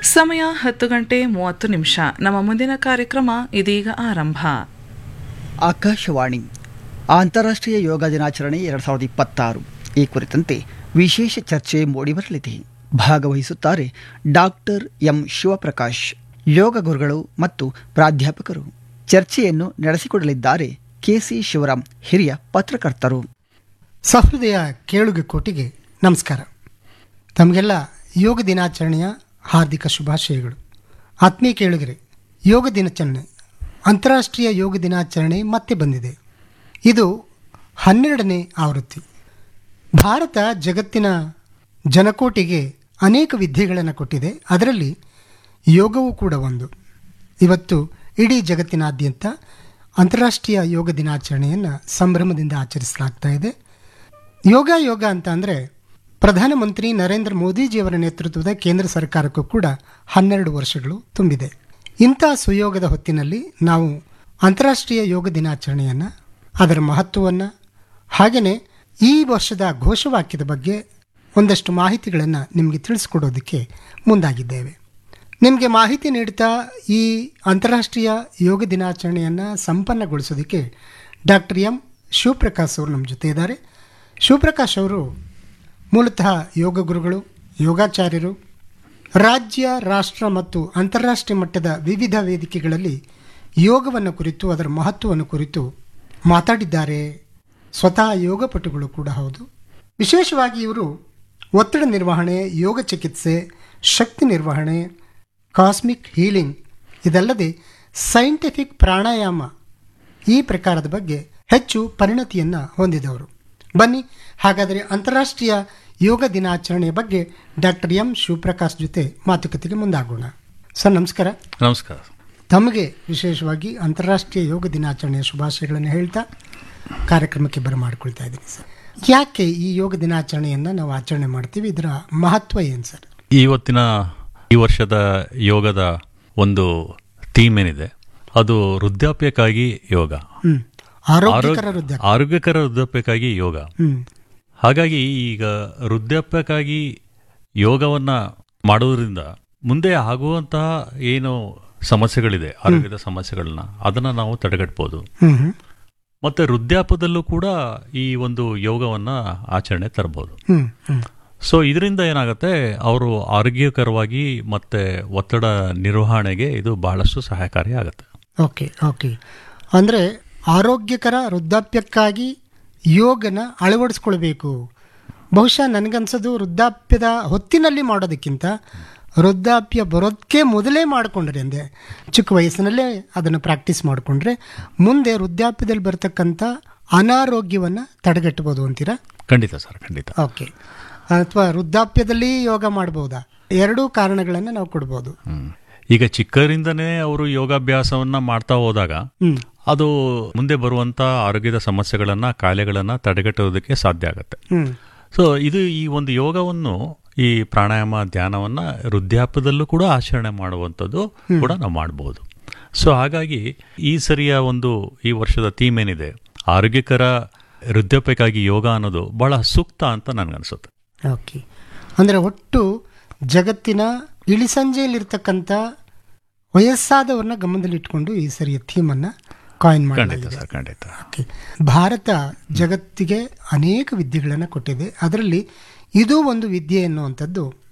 ಸಮಯ ಹತ್ತು ಗಂಟೆ ಮೂವತ್ತು ನಿಮಿಷ ನಮ್ಮ ಮುಂದಿನ ಕಾರ್ಯಕ್ರಮ ಇದೀಗ ಆರಂಭ ಆಕಾಶವಾಣಿ ಅಂತಾರಾಷ್ಟ್ರೀಯ ಯೋಗ ದಿನಾಚರಣೆ ಎರಡು ಸಾವಿರದ ಇಪ್ಪತ್ತಾರು ಈ ಕುರಿತಂತೆ ವಿಶೇಷ ಚರ್ಚೆ ಮೂಡಿಬರಲಿದೆ ಭಾಗವಹಿಸುತ್ತಾರೆ ಡಾಕ್ಟರ್ ಎಂ ಶಿವಪ್ರಕಾಶ್ ಯೋಗ ಗುರುಗಳು ಮತ್ತು ಪ್ರಾಧ್ಯಾಪಕರು ಚರ್ಚೆಯನ್ನು ನಡೆಸಿಕೊಡಲಿದ್ದಾರೆ ಕೆಸಿ ಶಿವರಾಮ್ ಹಿರಿಯ ಪತ್ರಕರ್ತರು ಸಹೃದಯ ಕೇಳುಗ ಕೋಟಿಗೆ ನಮಸ್ಕಾರ ತಮಗೆಲ್ಲ ಯೋಗ ದಿನಾಚರಣೆಯ ಹಾರ್ದಿಕ ಶುಭಾಶಯಗಳು ಆತ್ಮೀಯ ಕೇಳುಗರೆ ಯೋಗ ದಿನಾಚರಣೆ ಅಂತಾರಾಷ್ಟ್ರೀಯ ಯೋಗ ದಿನಾಚರಣೆ ಮತ್ತೆ ಬಂದಿದೆ ಇದು ಹನ್ನೆರಡನೇ ಆವೃತ್ತಿ ಭಾರತ ಜಗತ್ತಿನ ಜನಕೋಟಿಗೆ ಅನೇಕ ವಿದ್ಯೆಗಳನ್ನು ಕೊಟ್ಟಿದೆ ಅದರಲ್ಲಿ ಯೋಗವೂ ಕೂಡ ಒಂದು ಇವತ್ತು ಇಡೀ ಜಗತ್ತಿನಾದ್ಯಂತ ಅಂತಾರಾಷ್ಟ್ರೀಯ ಯೋಗ ದಿನಾಚರಣೆಯನ್ನು ಸಂಭ್ರಮದಿಂದ ಆಚರಿಸಲಾಗ್ತಾ ಇದೆ ಯೋಗ ಯೋಗ ಅಂತ ಅಂದರೆ ಪ್ರಧಾನಮಂತ್ರಿ ನರೇಂದ್ರ ಮೋದಿಜಿಯವರ ನೇತೃತ್ವದ ಕೇಂದ್ರ ಸರ್ಕಾರಕ್ಕೂ ಕೂಡ ಹನ್ನೆರಡು ವರ್ಷಗಳು ತುಂಬಿದೆ ಇಂಥ ಸುಯೋಗದ ಹೊತ್ತಿನಲ್ಲಿ ನಾವು ಅಂತಾರಾಷ್ಟ್ರೀಯ ಯೋಗ ದಿನಾಚರಣೆಯನ್ನು ಅದರ ಮಹತ್ವವನ್ನು ಹಾಗೆಯೇ ಈ ವರ್ಷದ ಘೋಷವಾಕ್ಯದ ಬಗ್ಗೆ ಒಂದಷ್ಟು ಮಾಹಿತಿಗಳನ್ನು ನಿಮಗೆ ತಿಳಿಸ್ಕೊಡೋದಕ್ಕೆ ಮುಂದಾಗಿದ್ದೇವೆ ನಿಮಗೆ ಮಾಹಿತಿ ನೀಡ್ತಾ ಈ ಅಂತಾರಾಷ್ಟ್ರೀಯ ಯೋಗ ದಿನಾಚರಣೆಯನ್ನು ಸಂಪನ್ನಗೊಳಿಸೋದಕ್ಕೆ ಡಾಕ್ಟರ್ ಎಂ ಶಿವಪ್ರಕಾಶ್ ಅವರು ನಮ್ಮ ಜೊತೆ ಇದ್ದಾರೆ ಶಿವಪ್ರಕಾಶ್ ಅವರು ಮೂಲತಃ ಯೋಗ ಗುರುಗಳು ಯೋಗಾಚಾರ್ಯರು ರಾಜ್ಯ ರಾಷ್ಟ್ರ ಮತ್ತು ಅಂತಾರಾಷ್ಟ್ರೀಯ ಮಟ್ಟದ ವಿವಿಧ ವೇದಿಕೆಗಳಲ್ಲಿ ಯೋಗವನ್ನು ಕುರಿತು ಅದರ ಮಹತ್ವವನ್ನು ಕುರಿತು ಮಾತಾಡಿದ್ದಾರೆ ಸ್ವತಃ ಯೋಗಪಟುಗಳು ಕೂಡ ಹೌದು ವಿಶೇಷವಾಗಿ ಇವರು ಒತ್ತಡ ನಿರ್ವಹಣೆ ಯೋಗ ಚಿಕಿತ್ಸೆ ಶಕ್ತಿ ನಿರ್ವಹಣೆ ಕಾಸ್ಮಿಕ್ ಹೀಲಿಂಗ್ ಇದಲ್ಲದೆ ಸೈಂಟಿಫಿಕ್ ಪ್ರಾಣಾಯಾಮ ಈ ಪ್ರಕಾರದ ಬಗ್ಗೆ ಹೆಚ್ಚು ಪರಿಣತಿಯನ್ನು ಹೊಂದಿದವರು ಬನ್ನಿ ಹಾಗಾದರೆ ಅಂತಾರಾಷ್ಟ್ರೀಯ ಯೋಗ ದಿನಾಚರಣೆಯ ಬಗ್ಗೆ ಡಾಕ್ಟರ್ ಎಂ ಶಿವಪ್ರಕಾಶ್ ಜೊತೆ ಮಾತುಕತೆಗೆ ಮುಂದಾಗೋಣ ಸರ್ ನಮಸ್ಕಾರ ನಮಸ್ಕಾರ ತಮಗೆ ವಿಶೇಷವಾಗಿ ಅಂತಾರಾಷ್ಟ್ರೀಯ ಯೋಗ ದಿನಾಚರಣೆಯ ಶುಭಾಶಯಗಳನ್ನು ಹೇಳ್ತಾ ಕಾರ್ಯಕ್ರಮಕ್ಕೆ ಬರಮಾಡ್ಕೊಳ್ತಾ ಇದ್ದೀನಿ ಸರ್ ಯಾಕೆ ಈ ಯೋಗ ದಿನಾಚರಣೆಯನ್ನು ನಾವು ಆಚರಣೆ ಮಾಡ್ತೀವಿ ಇದರ ಮಹತ್ವ ಏನು ಸರ್ ಇವತ್ತಿನ ಈ ವರ್ಷದ ಯೋಗದ ಒಂದು ಥೀಮ್ ಏನಿದೆ ಅದು ವೃದ್ಧಾಪ್ಯಕ್ಕಾಗಿ ಯೋಗ ಹ್ಮ್ ಆರೋಗ್ಯಕರ ಆರೋಗ್ಯ- ವೃದ್ಧ ಆರೋಗ್ಯಕರ ವೃದ್ಧಾಪ್ಯಕ್ಕಾಗಿ ಯೋಗ ಹ್ಮ್ ಹಾಗಾಗಿ ಈಗ ವೃದ್ಧಾಪ್ಯಕ್ಕಾಗಿ ಯೋಗವನ್ನ ಮಾಡೋದ್ರಿಂದ ಮುಂದೆ ಆಗುವಂತಹ ಏನು ಸಮಸ್ಯೆಗಳಿದೆ ಆರೋಗ್ಯದ ಸಮಸ್ಯೆಗಳನ್ನ ಅದನ್ನ ನಾವು ತಡೆಗಟ್ಬೋದು ಹ್ಮ್ ಹ್ಮ್ ಮತ್ತೆ ವೃದ್ಧಾಪ್ಯದಲ್ಲೂ ಕೂಡ ಈ ಒಂದು ಯೋಗವನ್ನ ಆಚರಣೆ ತರಬಹುದು ಹ್ಮ್ ಹ್ಮ್ ಸೊ ಇದರಿಂದ ಏನಾಗುತ್ತೆ ಅವರು ಆರೋಗ್ಯಕರವಾಗಿ ಮತ್ತೆ ಒತ್ತಡ ನಿರ್ವಹಣೆಗೆ ಇದು ಬಹಳಷ್ಟು ಸಹಾಯಕಾರಿ ಆಗುತ್ತೆ ಓಕೆ ಓಕೆ ಅಂದರೆ ಆರೋಗ್ಯಕರ ವೃದ್ಧಾಪ್ಯಕ್ಕಾಗಿ ಯೋಗನ ಅಳವಡಿಸ್ಕೊಳ್ಬೇಕು ಬಹುಶಃ ನನಗನ್ಸೋದು ವೃದ್ಧಾಪ್ಯದ ಹೊತ್ತಿನಲ್ಲಿ ಮಾಡೋದಕ್ಕಿಂತ ವೃದ್ಧಾಪ್ಯ ಬರೋದಕ್ಕೆ ಮೊದಲೇ ಮಾಡಿಕೊಂಡ್ರೆ ಅಂದೆ ಚಿಕ್ಕ ವಯಸ್ಸಿನಲ್ಲೇ ಅದನ್ನು ಪ್ರಾಕ್ಟೀಸ್ ಮಾಡಿಕೊಂಡ್ರೆ ಮುಂದೆ ವೃದ್ಧಾಪ್ಯದಲ್ಲಿ ಬರ್ತಕ್ಕಂಥ ಅನಾರೋಗ್ಯವನ್ನು ತಡೆಗಟ್ಟಬೋದು ಅಂತೀರಾ ಖಂಡಿತ ಸರ್ ಖಂಡಿತ ಓಕೆ ಅಥವಾ ವೃದ್ಧಾಪ್ಯದಲ್ಲಿ ಯೋಗ ಮಾಡ್ಬೋದಾ ಎರಡೂ ಕಾರಣಗಳನ್ನು ನಾವು ಕೊಡ್ಬೋದು ಹ್ಮ್. ಈಗ ಚಿಕ್ಕರಿಂದನೇ ಅವರು ಯೋಗಾಭ್ಯಾಸವನ್ನ ಮಾಡ್ತಾ ಹೋದಾಗ ಹ್ಮ್ ಅದು ಮುಂದೆ ಬರುವಂತ ಆರೋಗ್ಯದ ಸಮಸ್ಯೆಗಳನ್ನ ಕಾಯಿಲೆಗಳನ್ನ ತಡೆಗಟ್ಟೋದಕ್ಕೆ ಸಾಧ್ಯ ಆಗುತ್ತೆ ಹ್ಮ್ ಸೊ ಇದು ಈ ಒಂದು ಯೋಗವನ್ನು ಈ ಪ್ರಾಣಾಯಾಮ ಧ್ಯಾನವನ್ನ ವೃದ್ಧಾಪ್ಯದಲ್ಲೂ ಕೂಡ ಆಚರಣೆ ಮಾಡುವಂಥದ್ದು ಕೂಡ ನಾವು ಮಾಡಬಹುದು ಸೊ ಹಾಗಾಗಿ ಈ ಸರಿಯ ಒಂದು ಈ ವರ್ಷದ ಥೀಮ್ ಏನಿದೆ ಆರೋಗ್ಯಕರ ವೃದ್ಧಾಪ್ಯಕ್ಕಾಗಿ ಯೋಗ ಅನ್ನೋದು ಬಹಳ ಸೂಕ್ತ ಅಂತ ನನಗನ್ಸುತ್ತೆ ಓಕೆ ಅಂದರೆ ಒಟ್ಟು ಜಗತ್ತಿನ ಇಳಿಸಂಜೆಯಲ್ಲಿರ್ತಕ್ಕಂಥ ವಯಸ್ಸಾದವ್ರನ್ನ ಗಮನದಲ್ಲಿಟ್ಕೊಂಡು ಈ ಸರಿಯ ಥೀಮನ್ನು ಕಾಯಿನ್ ಖಂಡಿತ ಮಾಡಲಾಗಿದೆ ಸರ್ ಖಂಡಿತ ಓಕೆ ಭಾರತ ಜಗತ್ತಿಗೆ ಅನೇಕ ವಿದ್ಯೆಗಳನ್ನು ಕೊಟ್ಟಿದೆ ಅದರಲ್ಲಿ ಇದು ಒಂದು ವಿದ್ಯೆ ಎನ್ನುವಂಥದ್ದು